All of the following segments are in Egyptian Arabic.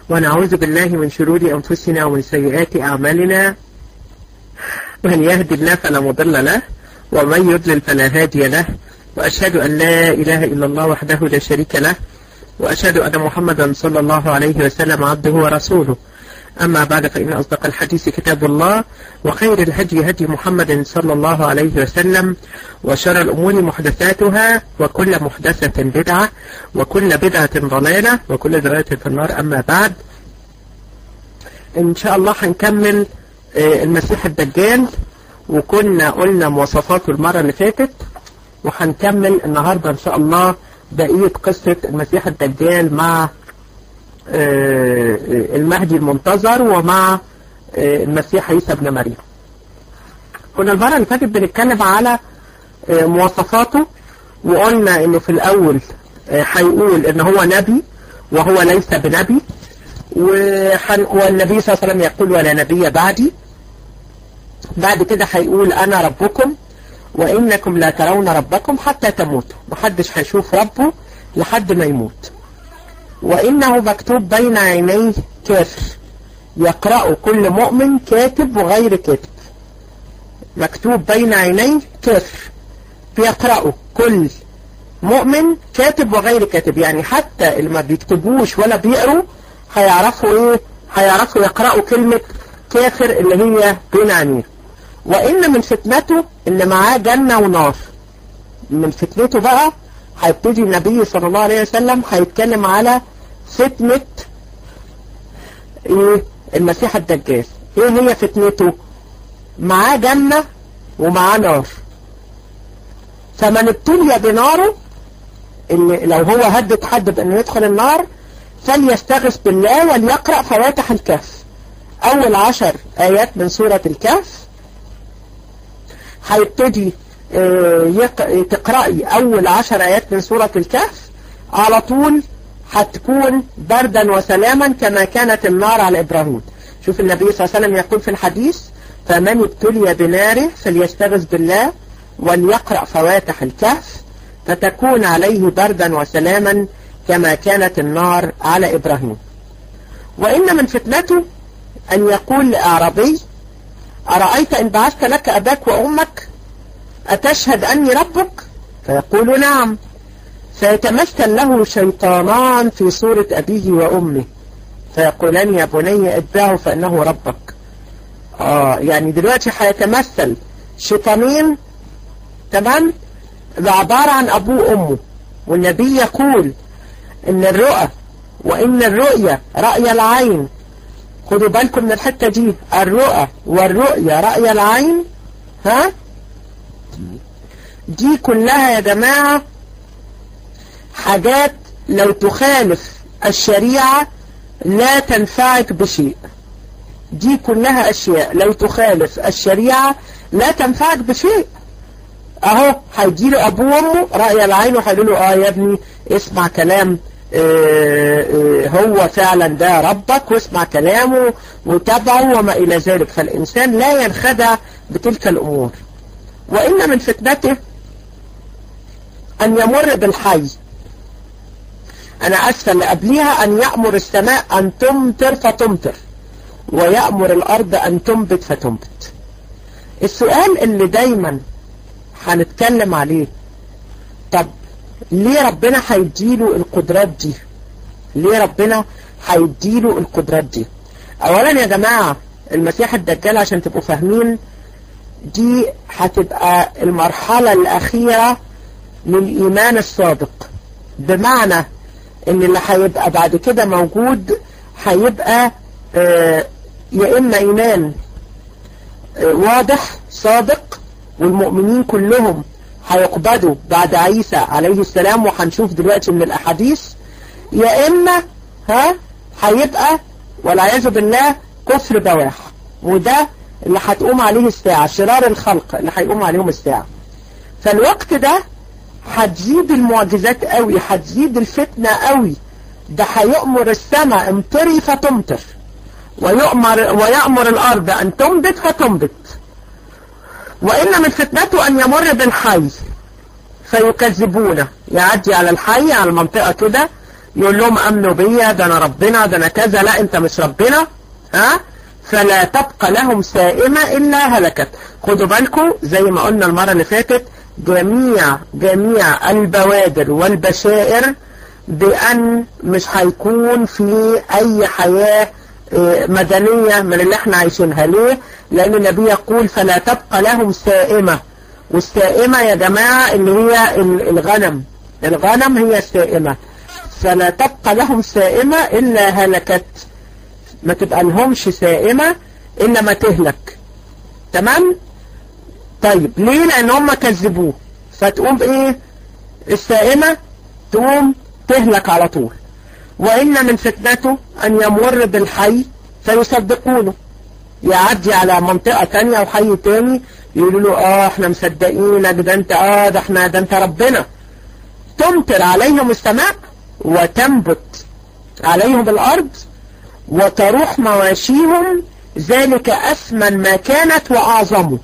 ونعوذ بالله من شرور أنفسنا ومن سيئات أعمالنا من يهدي الله فلا مضل له ومن يضلل فلا هادي له وأشهد أن لا إله إلا الله وحده لا شريك له وأشهد أن محمدا صلى الله عليه وسلم عبده ورسوله أما بعد فإن أصدق الحديث كتاب الله وخير الهدي هدي محمد صلى الله عليه وسلم وشر الأمور محدثاتها وكل محدثة بدعة وكل بدعة ضلالة وكل ضلالة في النار أما بعد إن شاء الله هنكمل المسيح الدجال وكنا قلنا مواصفاته المرة اللي فاتت وهنكمل النهاردة إن شاء الله بقية قصة المسيح الدجال مع المهدي المنتظر ومع المسيح عيسى ابن مريم كنا المرة اللي فاتت بنتكلم على مواصفاته وقلنا انه في الاول هيقول ان هو نبي وهو ليس بنبي والنبي صلى الله عليه وسلم يقول ولا نبي بعدي بعد كده هيقول انا ربكم وانكم لا ترون ربكم حتى تموتوا محدش هيشوف ربه لحد ما يموت وإنه مكتوب بين عينيه كافر يقرأ كل مؤمن كاتب وغير كاتب مكتوب بين عينيه كافر بيقرأه كل مؤمن كاتب وغير كاتب يعني حتى اللي ما بيكتبوش ولا بيقروا هيعرفوا ايه هيعرفوا يقرأوا كلمة كافر اللي هي بين عينيه وإن من فتنته اللي معاه جنة ونار من فتنته بقى هيبتدي النبي صلى الله عليه وسلم هيتكلم على فتنة ايه المسيح الدجال ايه هي فتنته معاه جنة ومعاه نار فمن ابتلي بناره اللي لو هو هدد حد بانه يدخل النار فليستغث بالله وليقرأ فواتح الكهف اول عشر ايات من سورة الكهف هيبتدي تقرأي أول عشر آيات من سورة الكهف على طول هتكون بردا وسلاما كما كانت النار على إبراهيم شوف النبي صلى الله عليه وسلم يقول في الحديث فمن ابتلي بناره فليستغذ بالله وليقرأ فواتح الكهف فتكون عليه بردا وسلاما كما كانت النار على إبراهيم وإن من فتنته أن يقول لأعربي أرأيت إن بعثت لك أباك وأمك أتشهد أني ربك فيقول نعم فيتمثل له شيطانان في صورة أبيه وأمه فيقولان يا بني اتبعه فإنه ربك آه يعني دلوقتي هيتمثل شيطانين تمام عبارة عن أبوه وأمه والنبي يقول إن الرؤى وإن الرؤية رأي العين خدوا بالكم من الحتة دي الرؤى والرؤية رأي العين ها دي كلها يا جماعة حاجات لو تخالف الشريعة لا تنفعك بشيء دي كلها أشياء لو تخالف الشريعة لا تنفعك بشيء اهو هيجيله ابوه وامه رأي العين وهيقولوا اه يا ابني اسمع كلام اه اه هو فعلا ده ربك واسمع كلامه وتابعه وما الى ذلك فالانسان لا ينخدع بتلك الامور وإن من فتنته أن يمر بالحي أنا أسفل اللي قبليها أن يأمر السماء أن تمطر فتمطر ويأمر الأرض أن تنبت فتنبت السؤال اللي دايما هنتكلم عليه طب ليه ربنا هيديله القدرات دي ليه ربنا هيديله القدرات دي أولا يا جماعة المسيح الدجال عشان تبقوا فاهمين دي هتبقى المرحلة الأخيرة للإيمان الصادق بمعنى إن اللي هيبقى بعد كده موجود هيبقى آه يا إما إيمان آه واضح صادق والمؤمنين كلهم هيقبضوا بعد عيسى عليه السلام وهنشوف دلوقتي من الأحاديث يا إما ها هيبقى والعياذ بالله كفر بواح وده اللي هتقوم عليه الساعة شرار الخلق اللي هيقوم عليهم الساعة فالوقت ده هتزيد المعجزات قوي هتزيد الفتنة قوي ده هيؤمر السماء امطري فتمطر ويؤمر, ويأمر الأرض أن تنبت فتنبت وإن من فتنته أن يمر بالحي فيكذبونه يعدي على الحي على المنطقة كده يقول لهم امنوا بيا ده انا ربنا ده انا كذا لا انت مش ربنا ها فلا تبقى لهم سائمة الا هلكت خدوا بالكم زي ما قلنا المرة اللي فاتت جميع جميع البوادر والبشائر بأن مش هيكون في أي حياة مدنية من اللي احنا عايشينها ليه لأن النبي يقول فلا تبقى لهم سائمة والسائمة يا جماعة اللي هي الغنم الغنم هي السائمة فلا تبقى لهم سائمة إلا هلكت ما تبقى لهمش سائمة إلا ما تهلك تمام طيب ليه لأن هم كذبوه فتقوم إيه السائمة تقوم تهلك على طول وإن من فتنته أن يمر بالحي فيصدقونه يعدي على منطقة تانية وحي تاني يقولوا له اه احنا مصدقينك ده انت اه ده احنا ده انت ربنا تمطر عليهم السماء وتنبت عليهم الارض وتروح مواشيهم ذلك أثمن ما كانت وأعظمه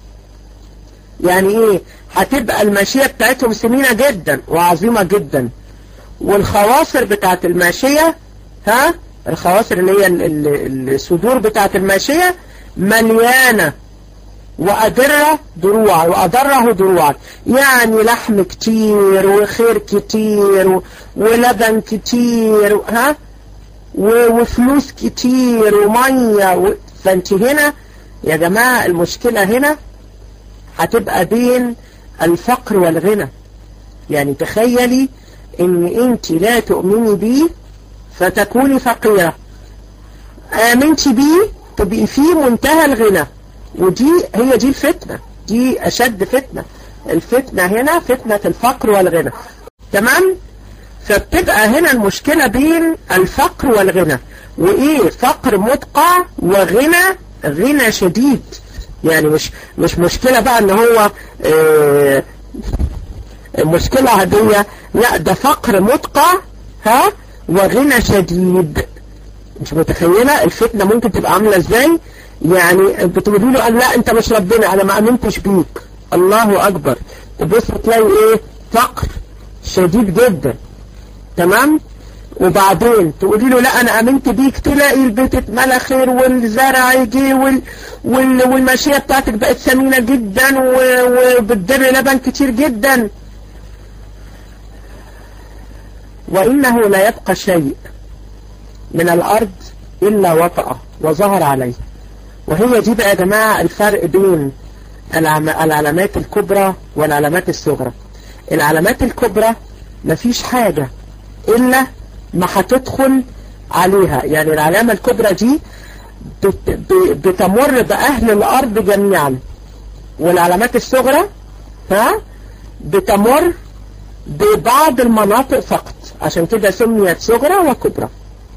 يعني ايه هتبقى الماشية بتاعتهم سمينة جدا وعظيمة جدا والخواصر بتاعت الماشية ها الخواصر اللي هي الصدور بتاعت الماشية مليانة وأدرة دروع وأدره دروع يعني لحم كتير وخير كتير ولبن كتير ها وفلوس كتير ومية و... فانت هنا يا جماعة المشكلة هنا هتبقى بين الفقر والغنى يعني تخيلي ان انت لا تؤمني بيه فتكوني فقيرة امنتي بيه تبقي في منتهى الغنى ودي هي دي الفتنة دي اشد فتنة الفتنة هنا فتنة الفقر والغنى تمام فبتبقى هنا المشكلة بين الفقر والغنى وايه فقر مدقع وغنى غنى شديد يعني مش مش مشكلة بقى ان هو اه مشكلة عادية لا ده فقر مدقع ها وغنى شديد مش متخيلة الفتنة ممكن تبقى عاملة ازاي يعني بتقولوا له قال لا انت مش ربنا انا ما امنتش بيك الله اكبر تبص تلاقي ايه فقر شديد جدا تمام وبعدين تقولي له لا انا امنت بيك تلاقي البيت اتملى خير والزرع يجي وال... وال... والماشيه بتاعتك بقت ثمينه جدا و... وبتدر لبن كتير جدا وانه لا يبقى شيء من الارض الا وطأه وظهر عليه وهي دي بقى يا جماعه الفرق بين العم... العلامات الكبرى والعلامات الصغرى العلامات الكبرى مفيش حاجه إلا ما هتدخل عليها يعني العلامة الكبرى دي بت بتمر بأهل الأرض جميعا والعلامات الصغرى ها بتمر ببعض المناطق فقط عشان كده سميت صغرى وكبرى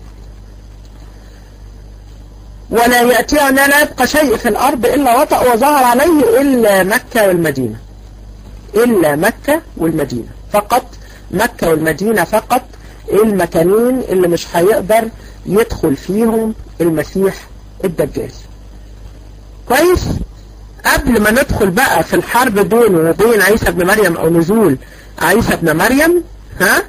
ولا يأتي أن لا يبقى شيء في الأرض إلا وطأ وظهر عليه إلا مكة والمدينة إلا مكة والمدينة فقط مكة والمدينة فقط المكانين اللي مش هيقدر يدخل فيهم المسيح الدجال كويس قبل ما ندخل بقى في الحرب بينه وبين عيسى ابن مريم او نزول عيسى ابن مريم ها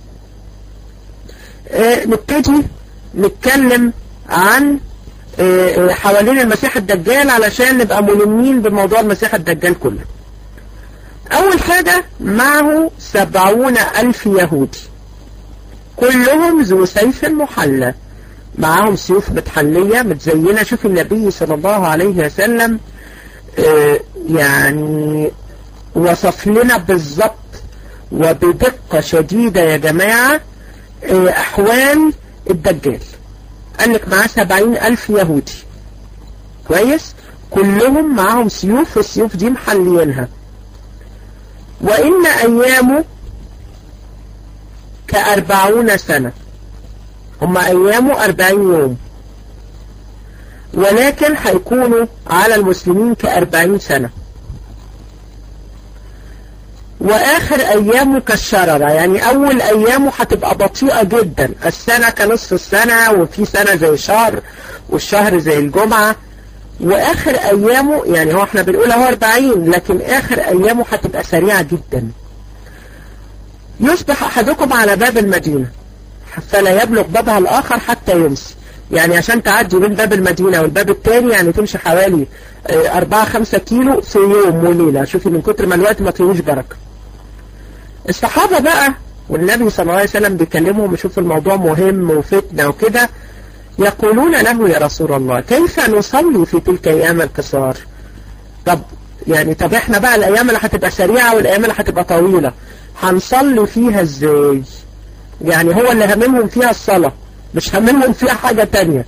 اه نبتدي نتكلم عن اه حوالين المسيح الدجال علشان نبقى ملمين بموضوع المسيح الدجال كله اول حاجة معه سبعون الف يهودي كلهم ذو سيف محلى معاهم سيوف متحلية متزينة شوف النبي صلى الله عليه وسلم آه يعني وصف لنا بالظبط وبدقة شديدة يا جماعة آه أحوال الدجال قال لك معاه سبعين ألف يهودي كويس كلهم معاهم سيوف والسيوف دي محليينها وإن أيامه كأربعون سنة هم أيامه أربعين يوم ولكن هيكونوا على المسلمين كأربعين سنة وآخر أيامه كالشررة يعني أول أيامه هتبقى بطيئة جدا السنة كنصف السنة وفي سنة زي شهر والشهر زي الجمعة وآخر أيامه يعني هو احنا بنقول هو 40 لكن آخر أيامه هتبقى سريعة جدا يصبح أحدكم على باب المدينة فلا يبلغ بابها الآخر حتى يمسي يعني عشان تعدي من باب المدينة والباب التاني يعني تمشي حوالي أربعة خمسة كيلو في يوم وليلة شوفي من كتر ما الوقت ما فيهوش بركة الصحابة بقى والنبي صلى الله عليه وسلم بيكلمهم يشوف الموضوع مهم وفتنة وكده يقولون له يا رسول الله كيف نصلي في تلك أيام القصار طب يعني طب احنا بقى الأيام اللي هتبقى سريعة والأيام اللي هتبقى طويلة هنصلي فيها ازاي يعني هو اللي هممهم فيها الصلاة مش هممهم فيها حاجة تانية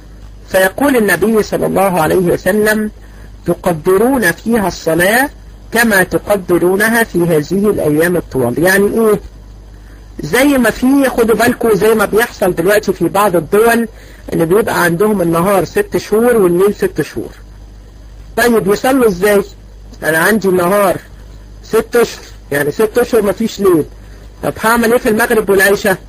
فيقول النبي صلى الله عليه وسلم تقدرون فيها الصلاة كما تقدرونها في هذه الأيام الطوال يعني ايه زي ما في خدوا بالكم زي ما بيحصل دلوقتي في بعض الدول ان بيبقى عندهم النهار ست شهور والليل ست شهور طيب يصلوا ازاي انا عندي النهار ست اشهر يعني ست اشهر مفيش ليل طب هعمل ايه في المغرب والعشاء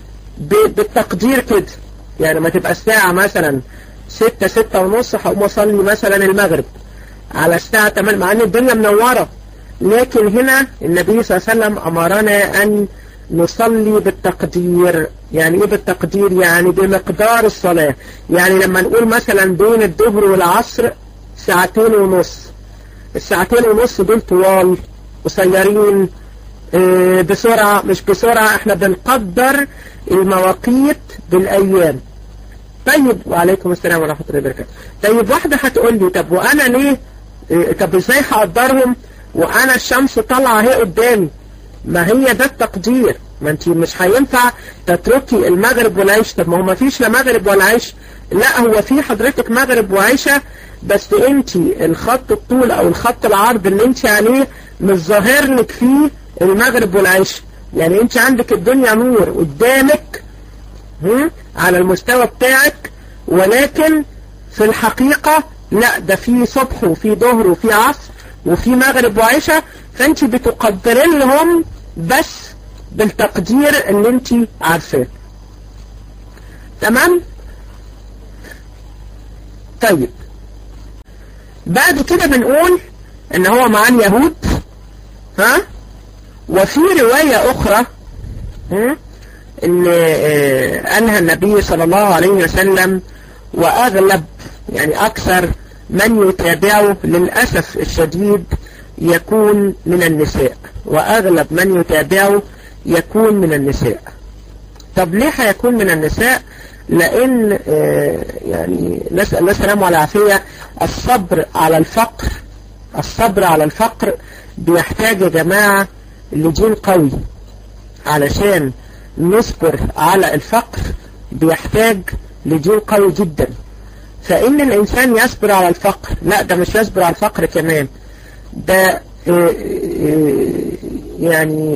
بالتقدير كده يعني ما تبقى الساعة مثلا ستة ستة ونص هقوم اصلي مثلا المغرب على الساعة 8 مع ان الدنيا منورة لكن هنا النبي صلى الله عليه وسلم امرنا ان نصلي بالتقدير يعني ايه بالتقدير يعني بمقدار الصلاة يعني لما نقول مثلا بين الظهر والعصر ساعتين ونص الساعتين ونص دول طوال قصيرين اه بسرعة مش بسرعة احنا بنقدر المواقيت بالايام طيب وعليكم السلام ورحمة الله وبركاته طيب واحدة هتقول لي طب وانا ليه اه طب ازاي هقدرهم وانا الشمس طالعة اهي قدامي ما هي ده التقدير ما انت مش هينفع تتركي المغرب والعيش طب ما هو ما فيش لا مغرب ولا عيش لا هو في حضرتك مغرب وعيشة بس انت الخط الطول او الخط العرض اللي انت عليه مش ظاهر لك فيه المغرب والعيش يعني انت عندك الدنيا نور قدامك على المستوى بتاعك ولكن في الحقيقة لا ده في صبح وفي ظهر وفي عصر وفي مغرب وعشاء فانت بتقدرين لهم بس بالتقدير اللي انت عارفاه تمام طيب بعد كده بنقول ان هو مع اليهود ها وفي رواية اخرى ان انهى النبي صلى الله عليه وسلم واغلب يعني اكثر من يتابعه للأسف الشديد يكون من النساء وأغلب من يتابعه يكون من النساء طب ليه هيكون من النساء لأن يعني نسأل الله السلام والعافية الصبر على الفقر الصبر على الفقر بيحتاج يا جماعة لدين قوي علشان نصبر على الفقر بيحتاج لدين قوي جدا فإن الإنسان يصبر على الفقر لا ده مش يصبر على الفقر كمان ده يعني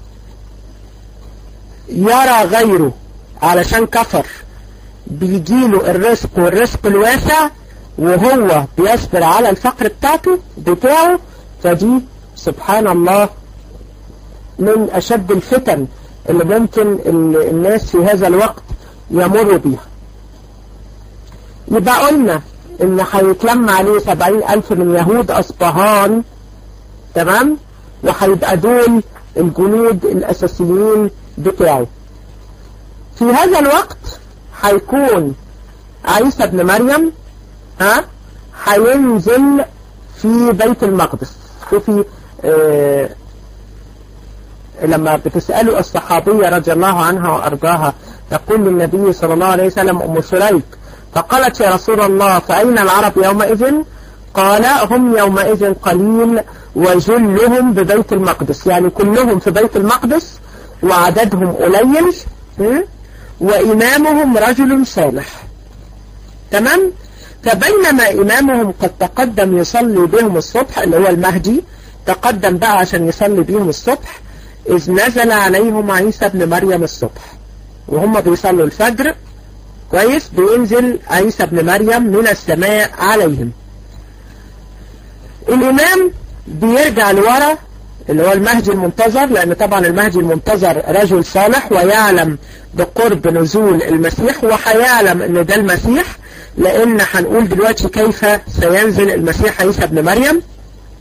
يرى غيره علشان كفر بيجيله الرزق والرزق الواسع وهو بيصبر على الفقر بتاعته بتاعه فدي سبحان الله من أشد الفتن اللي ممكن الناس في هذا الوقت يمروا بيها يبقى قلنا ان هيتلم عليه سبعين الف من يهود اصبهان تمام وهيبقى دول الجنود الاساسيين بتاعه في هذا الوقت هيكون عيسى ابن مريم ها هينزل في بيت المقدس شوفي آه لما بتسأله الصحابية رضي الله عنها وأرضاها تقول للنبي صلى الله عليه وسلم أم شريك فقالت يا رسول الله فأين العرب يومئذ قال هم يومئذ قليل وجلهم ببيت المقدس يعني كلهم في بيت المقدس وعددهم قليل وإمامهم رجل صالح تمام فبينما إمامهم قد تقدم يصلي بهم الصبح اللي هو المهدي تقدم بقى عشان يصلي بهم الصبح إذ نزل عليهم عيسى ابن مريم الصبح وهم بيصلوا الفجر كويس بينزل عيسى ابن مريم من السماء عليهم الإمام بيرجع لورا اللي هو المهدي المنتظر لأن طبعا المهدي المنتظر رجل صالح ويعلم بقرب نزول المسيح وهيعلم ان ده المسيح لأن هنقول دلوقتي كيف سينزل المسيح عيسى ابن مريم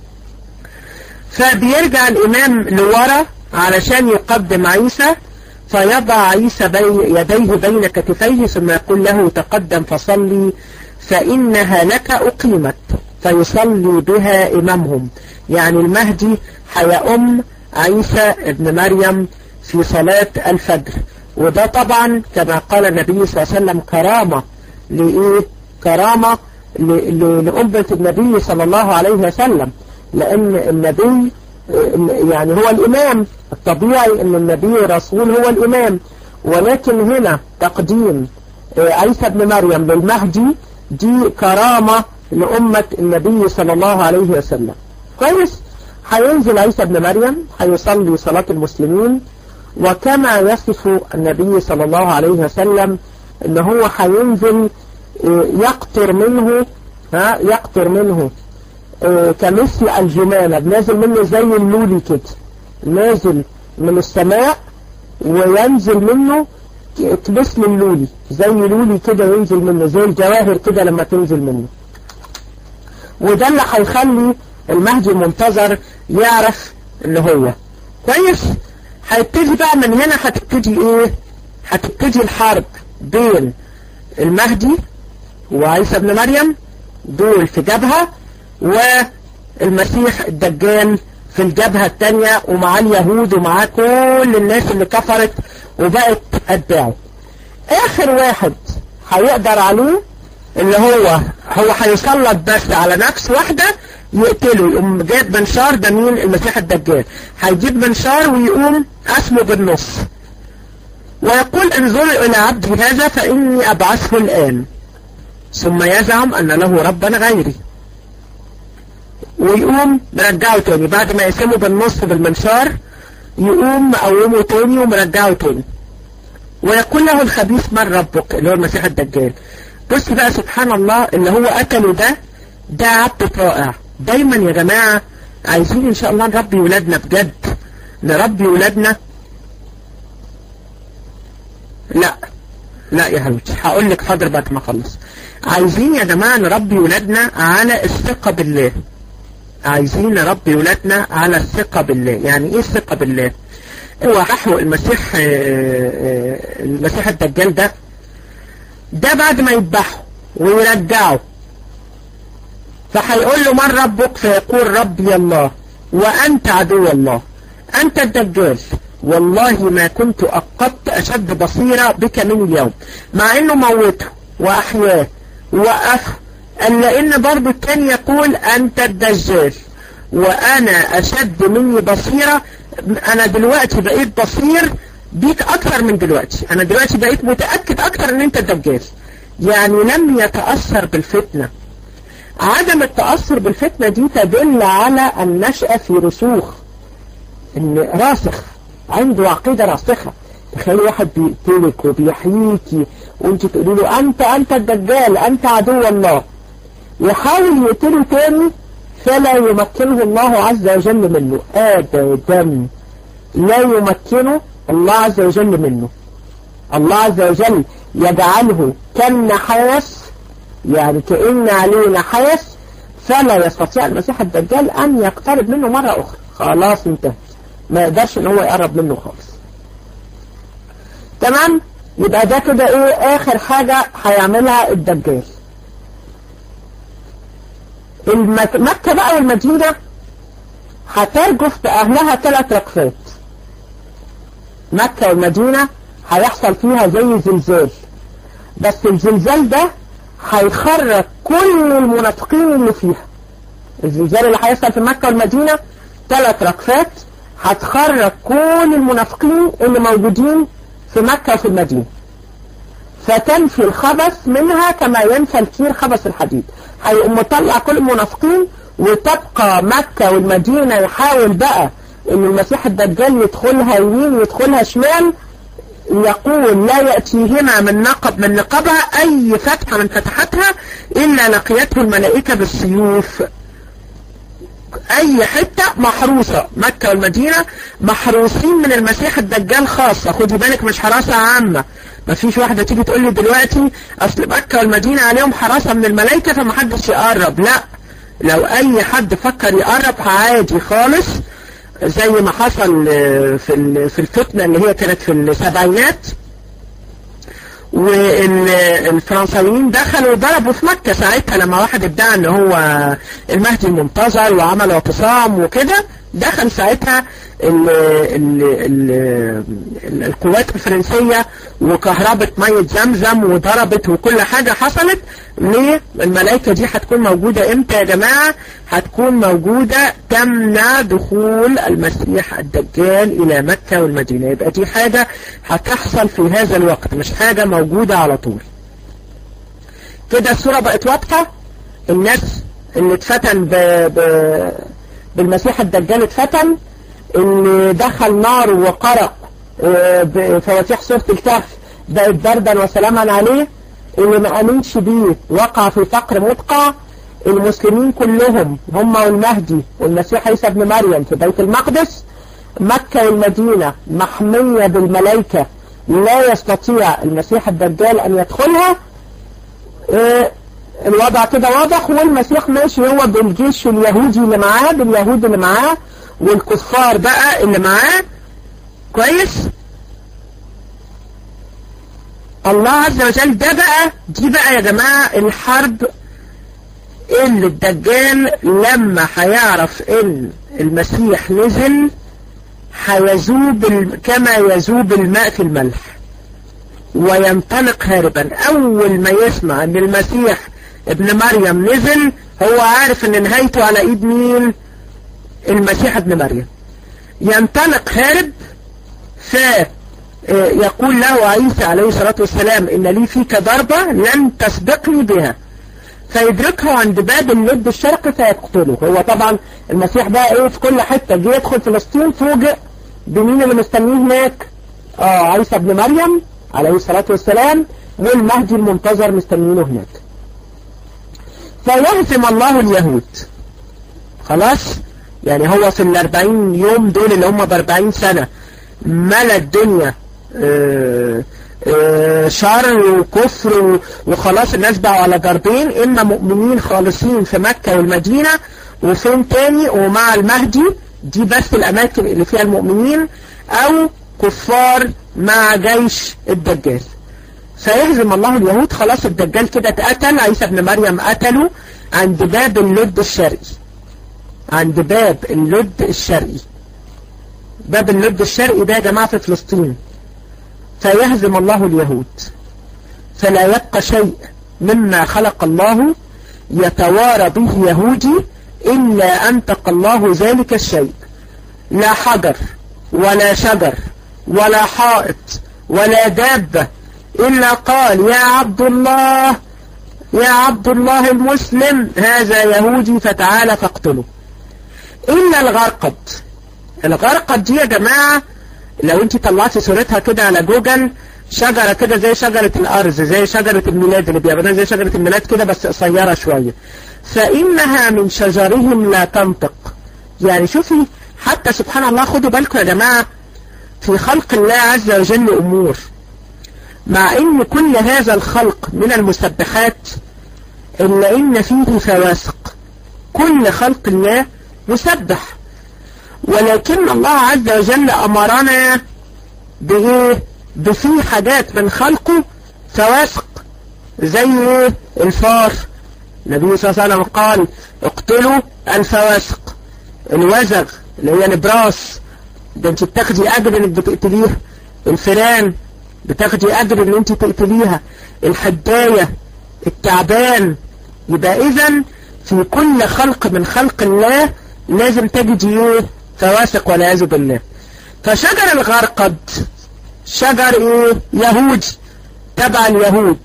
فبيرجع الإمام لورا علشان يقدم عيسى فيضع عيسى بي يديه بين كتفيه ثم يقول له تقدم فصلي فإنها لك أقيمت فيصلي بها إمامهم يعني المهدي حيأم عيسى ابن مريم في صلاة الفجر وده طبعا كما قال النبي صلى الله عليه وسلم كرامة لإيه كرامة لأمة النبي صلى الله عليه وسلم لأن النبي يعني هو الإمام الطبيعي أن النبي رسول هو الإمام ولكن هنا تقديم عيسى ابن مريم للمهدي دي كرامة لأمة النبي صلى الله عليه وسلم كويس هينزل عيسى ابن مريم هيصلي صلاة المسلمين وكما يصف النبي صلى الله عليه وسلم ان هو هينزل يقطر منه ها يقطر منه كمثل الجمانة نازل منه زي اللولي كده نازل من السماء وينزل منه مثل اللولي زي لولي كده ينزل منه زي الجواهر كده لما تنزل منه وده اللي هيخلي المهدي المنتظر يعرف ان هو كويس هيبتدي بقى من هنا هتبتدي ايه هتبتدي الحرب بين المهدي وعيسى ابن مريم دول في جبهة والمسيح الدجال في الجبهة التانية ومعاه اليهود ومعاه كل الناس اللي كفرت وبقت أتباعه آخر واحد هيقدر عليه اللي هو هو هيسلط بس على نفس واحدة يقتله يقوم جايب منشار ده مين المسيح الدجال هيجيب منشار ويقوم اسمه بالنص ويقول انظروا الى عبدي هذا فاني ابعثه الان ثم يزعم ان له ربا غيري ويقوم مرجعه تاني بعد ما يقسمه بالنص بالمنشار يقوم مقومه تاني ومرجعه تاني ويقول له الخبيث من ربك اللي هو المسيح الدجال بص بقى سبحان الله اللي هو قتله ده ده عبد طائع دايما يا جماعة عايزين ان شاء الله نربي ولادنا بجد نربي ولادنا لا لا يا حبيبتي هقول لك حاضر بعد ما اخلص عايزين يا جماعة نربي ولادنا على الثقة بالله عايزين نربي ولادنا على الثقة بالله يعني ايه الثقة بالله هو نحو المسيح المسيح الدجال ده ده بعد ما يذبحه ويرجعه فهيقول له من ربك فيقول ربي الله وأنت عدو الله أنت الدجال والله ما كنت أقدت أشد بصيرة بك من اليوم مع أنه موته وأحياه ووقفه قال لأن برضه التاني يقول أنت الدجال وأنا أشد مني بصيرة أنا دلوقتي بقيت بصير بيك أكثر من دلوقتي أنا دلوقتي بقيت متأكد أكثر أن أنت الدجال يعني لم يتأثر بالفتنة عدم التأثر بالفتنة دي تدل على النشأة في رسوخ ان راسخ عنده عقيدة راسخة تخيل واحد بيقتلك وبيحييكي وانت تقولي له انت انت الدجال انت عدو الله يحاول يقتله تاني فلا يمكنه الله عز وجل منه ابدا لا يمكنه الله عز وجل منه الله عز وجل يجعله كالنحاس يعني كأن عليه نحاس فلا يستطيع المسيح الدجال أن يقترب منه مرة أخرى خلاص انتهت ما يقدرش ان هو يقرب منه خالص تمام يبقى ده كده ايه اخر حاجة هيعملها الدجال المك... مكة بقى والمدينة هترجف بأهلها ثلاث رقفات مكة والمدينة هيحصل فيها زي زلزال بس الزلزال ده هيخرج كل المنافقين اللي فيها الزلزال اللي هيحصل في مكة والمدينة ثلاث ركفات هتخرج كل المنافقين اللي موجودين في مكة وفي المدينة فتنفي الخبث منها كما ينفى الكير خبث الحديد هيقوم مطلع كل المنافقين وتبقى مكة والمدينة يحاول بقى ان المسيح الدجال يدخلها يمين ويدخلها شمال يقول لا يأتيهما من نقب من نقبها أي فتحة من فتحتها إلا لقيته الملائكة بالسيوف أي حتة محروسة مكة والمدينة محروسين من المسيح الدجال خاصة خدي بالك مش حراسة عامة ما فيش واحدة تيجي تقول لي دلوقتي أصل مكة والمدينة عليهم حراسة من الملائكة فمحدش يقرب لا لو أي حد فكر يقرب عادي خالص زي ما حصل في في الفتنة اللي هي كانت في السبعينات والفرنساويين دخلوا وضربوا في مكة ساعتها لما واحد ادعى ان هو المهدي المنتظر وعمل اعتصام وكده دخل ساعتها ال ال ال ال القوات الفرنسية وكهربت مية زمزم وضربت وكل حاجة حصلت ليه الملائكة دي هتكون موجودة امتى يا جماعة هتكون موجودة تمنع دخول المسيح الدجال الى مكة والمدينة يبقى دي حاجة هتحصل في هذا الوقت مش حاجة موجودة على طول كده الصورة بقت واضحة الناس اللي اتفتن ب... ب... بالمسيح الدجال اتفتن اللي دخل نار وقرأ بفواتيح سورة الكهف بقت بردا وسلاما عليه اللي ما امنش بيه وقع في فقر مدقع المسلمين كلهم هم والمهدي والمسيح عيسى ابن مريم في بيت المقدس مكة والمدينة محمية بالملائكة لا يستطيع المسيح الدجال ان يدخلها اه الوضع كده واضح والمسيح ماشي هو بالجيش اليهودي اللي معاه باليهود اللي معاه والكفار بقى اللي معاه كويس الله عز وجل ده بقى دي بقى يا جماعة الحرب اللي الدجال لما هيعرف ان المسيح نزل هيذوب كما يذوب الماء في الملح وينطلق هاربا اول ما يسمع ان المسيح ابن مريم نزل هو عارف ان نهايته على ايد مين المسيح ابن مريم ينطلق هارب فيقول له عيسى عليه الصلاة والسلام ان لي فيك ضربة لن تسبقني بها فيدركه عند باب اللب الشرقي فيقتله هو طبعا المسيح بقى ايه في كل حتة جه يدخل فلسطين فوجئ بمين اللي مستنيه هناك اه عيسى ابن مريم عليه الصلاة والسلام والمهدي المنتظر مستنيينه هناك فيهزم الله اليهود خلاص يعني هو في الاربعين يوم دول اللي هم باربعين سنة ملا الدنيا اه اه شر وكفر وخلاص الناس بقوا على ضربين اما مؤمنين خالصين في مكة والمدينة وفين تاني ومع المهدي دي بس الاماكن اللي فيها المؤمنين او كفار مع جيش الدجال فيهزم الله اليهود خلاص الدجال كده اتقتل عيسى ابن مريم قتله عند باب اللد الشرقي عند باب اللد الشرقي باب اللد الشرقي ده يا جماعة في فلسطين فيهزم الله اليهود فلا يبقى شيء مما خلق الله يتوارى به يهودي إلا أنتق الله ذلك الشيء لا حجر ولا شجر ولا حائط ولا دابة إلا قال يا عبد الله يا عبد الله المسلم هذا يهودي فتعالى فاقتله إلا الغرقد الغرقد دي يا جماعة لو انت طلعتي صورتها كده على جوجل شجرة كده زي شجرة الأرز زي شجرة الميلاد اللي بيعملوها زي شجرة الميلاد كده بس قصيرة شوية فإنها من شجرهم لا تنطق يعني شوفي حتى سبحان الله خدوا بالكم يا جماعة في خلق الله عز وجل أمور مع ان كل هذا الخلق من المسبحات الا ان فيه فواسق كل خلق الله مسبح ولكن الله عز وجل امرنا بايه بفي حاجات من خلقه فواسق زي ايه الفار النبي صلى الله عليه وسلم قال اقتلوا الفواسق الوزغ اللي هي نبراس ده انت بتاخدي اجر انك بتقتليها الفيران بتاخدي اجر ان انت تقتليها الحداية التعبان يبقى اذا في كل خلق من خلق الله لازم تجدي ايه فواسق والعياذ بالله فشجر الغرقد شجر ايه يهودي تبع اليهود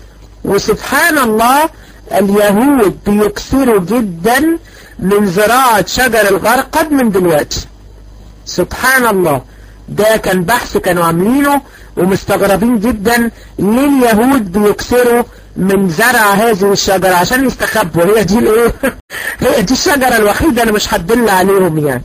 وسبحان الله اليهود بيكثروا جدا من زراعة شجر الغرقد من دلوقتي سبحان الله ده كان بحث كانوا عاملينه ومستغربين جدا ليه اليهود بيكسروا من زرع هذه الشجرة عشان يستخبوا هي دي الايه هي دي الشجرة الوحيدة اللي مش هتدل عليهم يعني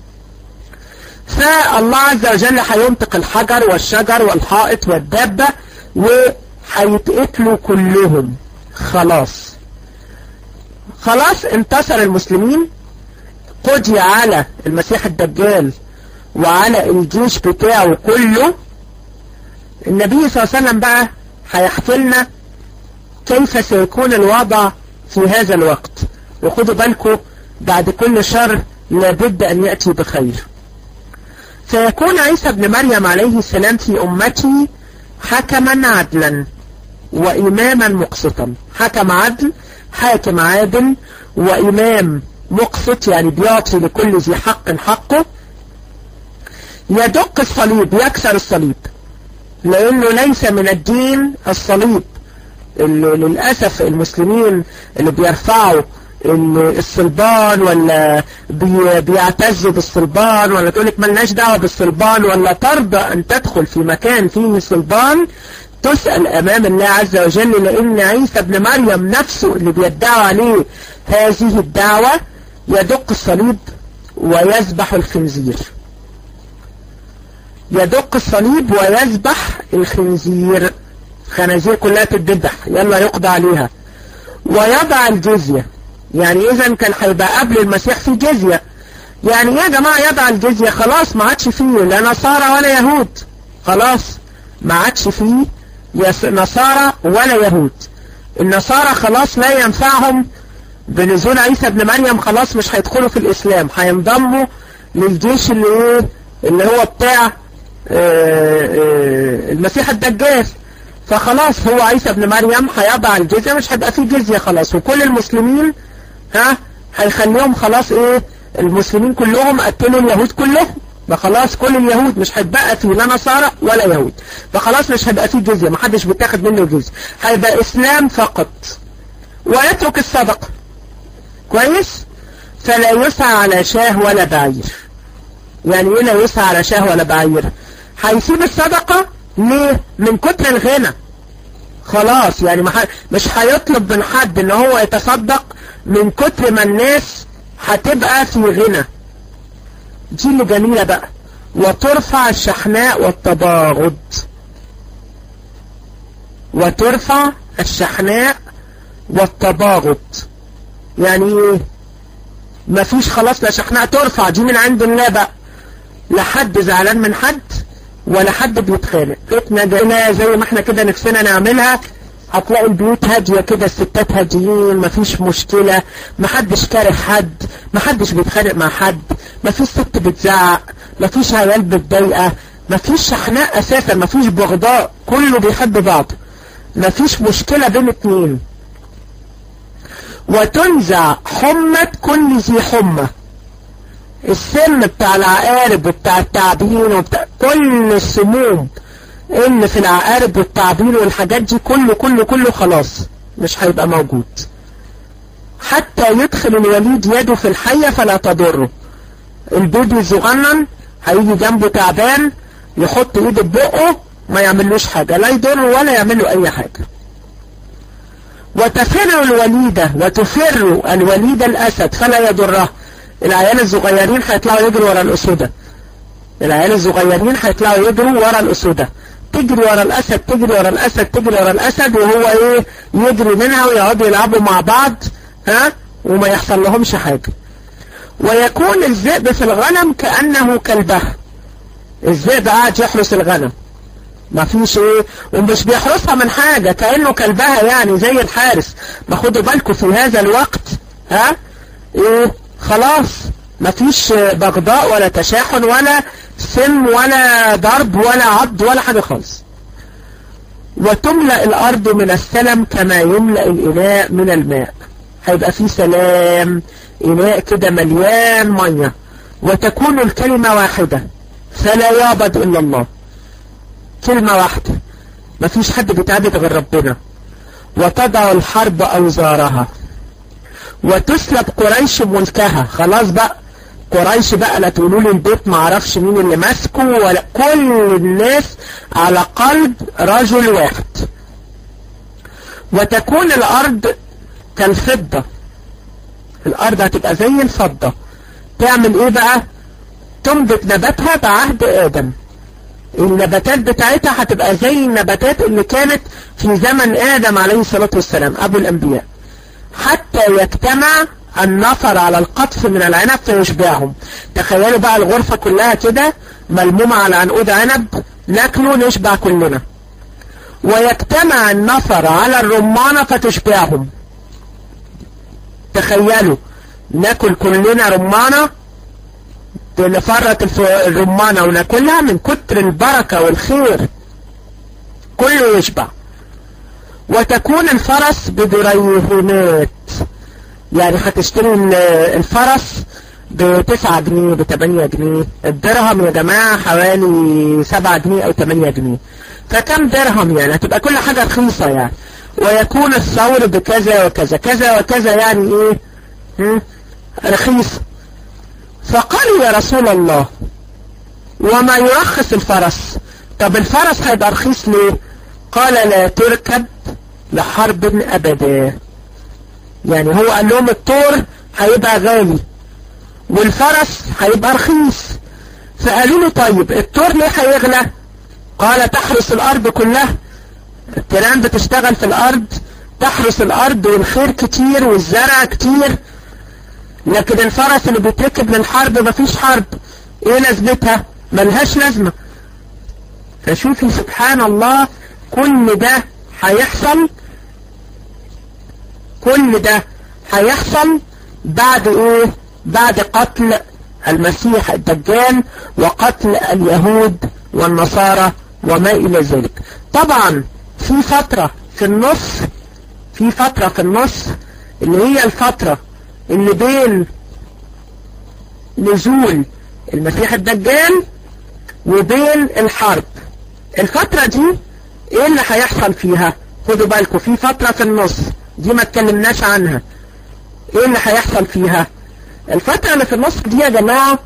فالله عز وجل هينطق الحجر والشجر والحائط والدابة وهيتقتلوا كلهم خلاص خلاص انتصر المسلمين قضي على المسيح الدجال وعلى الجيش بتاعه كله النبي صلى الله عليه وسلم بقى هيحكي لنا كيف سيكون الوضع في هذا الوقت وخدوا بالكم بعد كل شر لابد أن يأتي بخير فيكون عيسى ابن مريم عليه السلام في أمته حكما عدلا وإماما مقسطا حكم عدل حاكم عادل وإمام مقسط يعني بيعطي لكل ذي حق حقه يدق الصليب يكسر الصليب لأنه ليس من الدين الصليب اللي للأسف المسلمين اللي بيرفعوا الصلبان ولا بي بيعتزوا بالصلبان ولا تقولك ملناش دعوة بالصلبان ولا ترضى أن تدخل في مكان فيه صلبان تسأل أمام الله عز وجل لأن عيسى ابن مريم نفسه اللي بيدعوا عليه هذه الدعوة يدق الصليب ويذبح الخنزير يدق الصليب ويذبح الخنزير خنازير كلها تتذبح يلا يقضى عليها ويضع الجزية يعني اذا كان هيبقى قبل المسيح في جزية يعني يا جماعة يضع الجزية خلاص ما عادش فيه لا نصارى ولا يهود خلاص ما عادش فيه نصارى ولا يهود النصارى خلاص لا ينفعهم بنزول عيسى ابن مريم خلاص مش هيدخلوا في الاسلام هينضموا للجيش اللي ايه اللي هو بتاع المسيح الدجال فخلاص هو عيسى ابن مريم هيضع الجزية مش هيبقى فيه جزية خلاص وكل المسلمين ها هيخليهم خلاص ايه المسلمين كلهم قتلوا اليهود كلهم فخلاص كل اليهود مش هتبقى فيه لا نصارى ولا يهود فخلاص مش هيبقى فيه جزية محدش بيتاخد منه جزية هيبقى اسلام فقط ويترك الصدقة كويس فلا يسعى على شاه ولا بعير يعني ايه لا يسعى على شاه ولا بعير هيسيب الصدقة ليه من كتر الغنى خلاص يعني مش هيطلب من حد ان هو يتصدق من كتر ما الناس هتبقى في غنى دي اللي جميلة بقى وترفع الشحناء والتباغض وترفع الشحناء والتباغض يعني ايه مفيش خلاص لا شحناء ترفع دي من عند الله بقى لا حد زعلان من حد ولا حد بيتخانق فتنة جاينا زي ما احنا كده نفسنا نعملها هتلاقي البيوت هادية كده الستات هاديين مفيش مشكلة محدش كاره حد محدش بيتخانق مع حد مفيش ست بتزعق مفيش عيال بتضايقة مفيش شحناء اساسا مفيش بغضاء كله بيحب بعض مفيش مشكلة بين اتنين وتنزع حمة كل ذي حمة السم بتاع العقارب وبتاع التعبين وبتاع كل السموم اللي في العقارب والتعبين والحاجات دي كله كله كله خلاص مش هيبقى موجود حتى يدخل الوليد يده في الحية فلا تضره البيبي الصغنن هيجي جنبه تعبان يحط ايده في بقه ما يعملوش حاجة لا يضره ولا يعمله اي حاجة وتفر الوليدة وتفر الوليدة الاسد فلا يضره العيال الصغيرين هيطلعوا يجروا ورا الاسودة العيال الصغيرين هيطلعوا يجروا ورا الاسودة تجري ورا الاسد تجري ورا الاسد تجري ورا الاسد وهو ايه يجري منها ويقعدوا يلعبوا مع بعض ها وما يحصل لهمش حاجة ويكون الذئب في الغنم كأنه كلبها الذئب قاعد يحرس الغنم ما فيش ايه ومش بيحرسها من حاجة كأنه كلبها يعني زي الحارس ما خدوا بالكم في هذا الوقت ها ايه خلاص ما فيش بغضاء ولا تشاحن ولا سم ولا ضرب ولا عض ولا حاجة خالص وتملأ الأرض من السلم كما يملأ الإناء من الماء هيبقى فيه سلام إناء كده مليان مية وتكون الكلمة واحدة فلا يعبد إلا الله كلمة واحدة مفيش حد بيتعبد غير ربنا وتضع الحرب أوزارها وتسلب قريش ملكها خلاص بقى قريش بقى لا تقولوا لي البيت ما اعرفش مين اللي ماسكه ولا كل الناس على قلب رجل واحد وتكون الارض كالفضة الارض هتبقى زي الفضة تعمل ايه بقى تنبت نباتها بعهد ادم النباتات بتاعتها هتبقى زي النباتات اللي كانت في زمن ادم عليه الصلاة والسلام ابو الانبياء حتى يجتمع النفر على القطف من العنب فيشبعهم تخيلوا بقى الغرفة كلها كده ملمومة على عنقود عنب ناكله نشبع كلنا ويجتمع النفر على الرمانة فتشبعهم تخيلوا ناكل كلنا رمانة نفرط الرمانة وناكلها من كتر البركة والخير كله يشبع وتكون الفرس بدريهمات يعني هتشتري الفرس بتسعة جنيه بتمانية جنيه الدرهم يا جماعة حوالي سبعة جنيه او تمانية جنيه فكم درهم يعني هتبقى كل حاجة رخيصة يعني ويكون الثور بكذا وكذا كذا وكذا يعني ايه هم؟ رخيص فقالوا يا رسول الله وما يرخص الفرس طب الفرس هيبقى رخيص ليه قال لا تركب لحرب ابدا يعني هو قال لهم الطور هيبقى غالي والفرس هيبقى رخيص فقالوا له طيب الطور ليه هيغلى قال تحرس الارض كلها التيران بتشتغل في الارض تحرس الارض والخير كتير والزرع كتير لكن الفرس اللي بيتركب للحرب مفيش حرب ايه لازمتها ملهاش لازمة فشوفي سبحان الله كل ده هيحصل كل ده هيحصل بعد ايه بعد قتل المسيح الدجال وقتل اليهود والنصارى وما الى ذلك طبعا في فترة في النص في فترة في النص اللي هي الفترة اللي بين نزول المسيح الدجال وبين الحرب الفترة دي ايه اللي هيحصل فيها خدوا بالكم في فترة في النص دي ما اتكلمناش عنها ايه اللي هيحصل فيها الفترة اللي في النص دي يا جماعة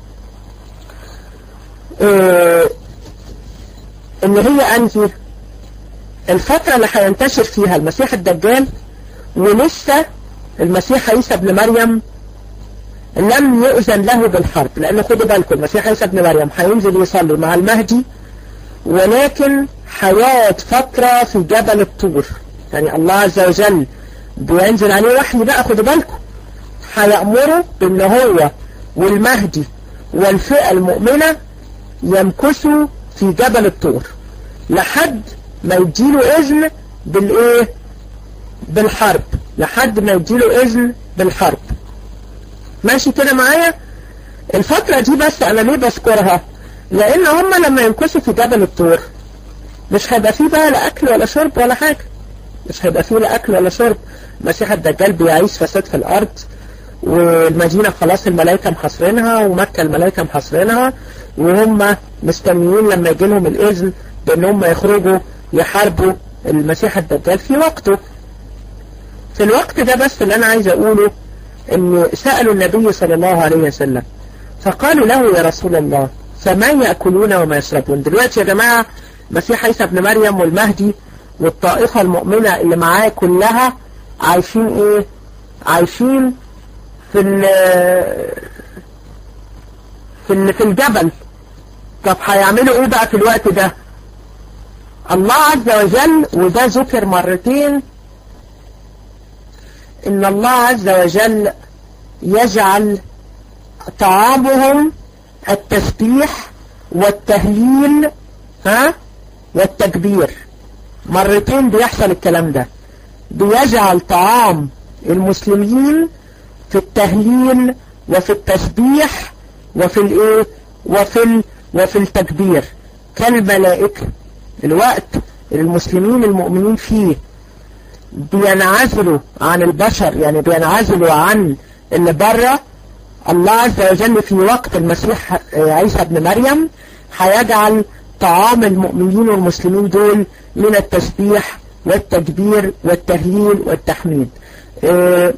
اه اللي هي انهي الفترة اللي هينتشر فيها المسيح الدجال ولسه المسيح عيسى ابن مريم لم يؤذن له بالحرب لأنه خدوا بالكم المسيح عيسى ابن مريم هينزل يصلي مع المهدي ولكن حياة فترة في جبل الطور يعني الله عز وجل بينزل عليه وحي بقى خدوا بالكم هيأمره بأن هو والمهدي والفئة المؤمنة يمكثوا في جبل الطور لحد ما يديله إذن بالإيه بالحرب لحد ما يديله إذن بالحرب ماشي كده معايا الفترة دي بس أنا ليه بذكرها لأن هم لما يمكثوا في جبل الطور مش هيبقى فيه بقى لا أكل ولا شرب ولا حاجة مش هيبقى فيه لا أكل ولا شرب مسيح الدجال بيعيش فساد في الأرض والمدينة خلاص الملائكة محاصرينها ومكة الملائكة محاصرينها وهم مستنيين لما يجي لهم الإذن بأن هم يخرجوا يحاربوا المسيح الدجال في وقته في الوقت ده بس اللي أنا عايز أقوله أن سألوا النبي صلى الله عليه وسلم فقالوا له يا رسول الله فما يأكلون وما يشربون دلوقتي يا جماعة مسيح عيسى ابن مريم والمهدي والطائفة المؤمنة اللي معاه كلها عايشين ايه عايشين في ال في ال في الجبل طب هيعملوا ايه بقى في الوقت ده الله عز وجل وده ذكر مرتين ان الله عز وجل يجعل طعامهم التسبيح والتهليل ها والتكبير مرتين بيحصل الكلام ده بيجعل طعام المسلمين في التهليل وفي التسبيح وفي الايه وفي ال وفي التكبير كالملائكة الوقت المسلمين المؤمنين فيه بينعزلوا عن البشر يعني بينعزلوا عن اللي بره الله عز وجل في وقت المسيح عيسى ابن مريم هيجعل طعام المؤمنين والمسلمين دول من التسبيح والتكبير والتهليل والتحميد أه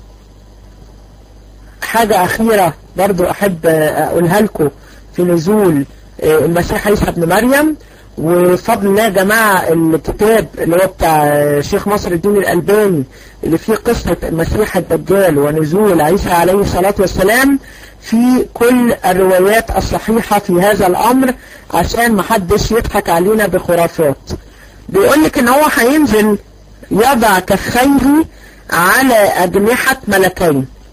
حاجة أخيرة برضو أحب أقولها لكم في نزول أه المسيح عيسى ابن مريم وفضل الله يا جماعة الكتاب اللي هو بتاع شيخ مصر الدين الألباني اللي فيه قصة المسيح الدجال ونزول عيسى عليه الصلاة والسلام في كل الروايات الصحيحة في هذا الأمر عشان محدش يضحك علينا بخرافات بيقول لك ان هو هينزل يضع كفيه على أجنحة ملكين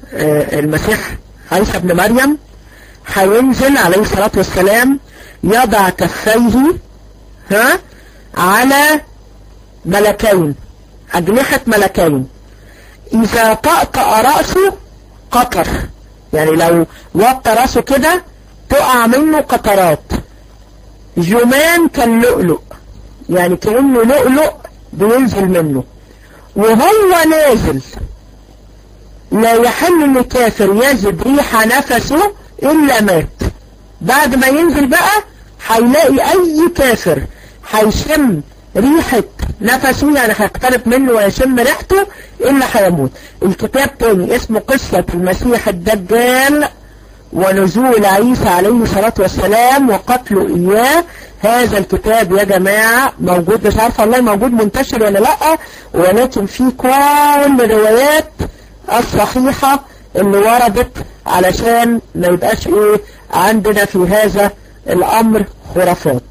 المسيح عيسى ابن مريم هينزل عليه الصلاة والسلام يضع كفيه ها على ملكين أجنحة ملكين إذا طأطأ رأسه قطر يعني لو وطى رأسه كده تقع منه قطرات جمان كاللؤلؤ يعني كأنه لؤلؤ بينزل منه وهو نازل لا يحل لكافر يجد ريح نفسه إلا مات بعد ما ينزل بقى هيلاقي أي كافر هيشم ريحة نفسه يعني هيقترب منه ويشم ريحته إلا هيموت الكتاب تاني اسمه قصة المسيح الدجال ونزول عيسى عليه الصلاة والسلام وقتله إياه هذا الكتاب يا جماعة موجود مش عارفة والله موجود منتشر ولا لأ ولكن في كل الروايات الصحيحة اللي وردت علشان ما يبقاش ايه عندنا في هذا الامر خرافات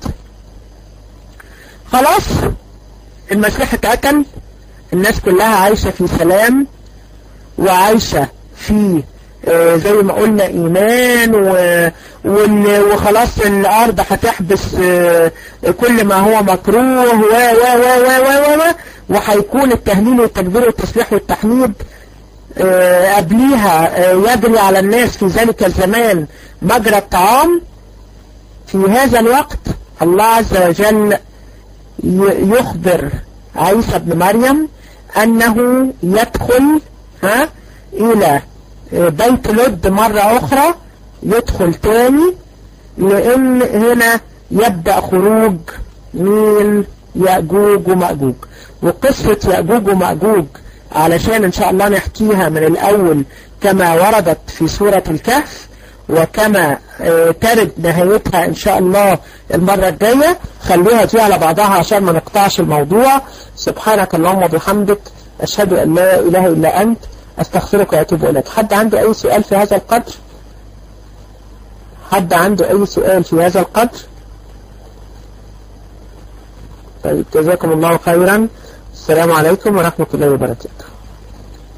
خلاص المسيح اتقتل الناس كلها عايشة في سلام وعايشة في آه زي ما قلنا ايمان وخلاص الارض هتحبس آه كل ما هو مكروه و و و و و وهيكون التهليل والتكبير والتسبيح والتحميد آه قبليها يجري على الناس في ذلك الزمان مجرى الطعام في هذا الوقت الله عز وجل يخبر عيسى بن مريم أنه يدخل ها إلى بيت لد مرة أخرى يدخل تاني لأن هنا يبدأ خروج من يأجوج ومأجوج وقصة يأجوج ومأجوج علشان إن شاء الله نحكيها من الأول كما وردت في سورة الكهف وكما ترد نهايتها إن شاء الله المرة الجاية خلوها دي على بعضها عشان ما نقطعش الموضوع سبحانك اللهم وبحمدك أشهد أن لا إله إلا أنت أستغفرك وأتوب إليك حد عنده أي سؤال في هذا القدر حد عنده أي سؤال في هذا القدر طيب جزاكم الله خيرا السلام عليكم ورحمة الله وبركاته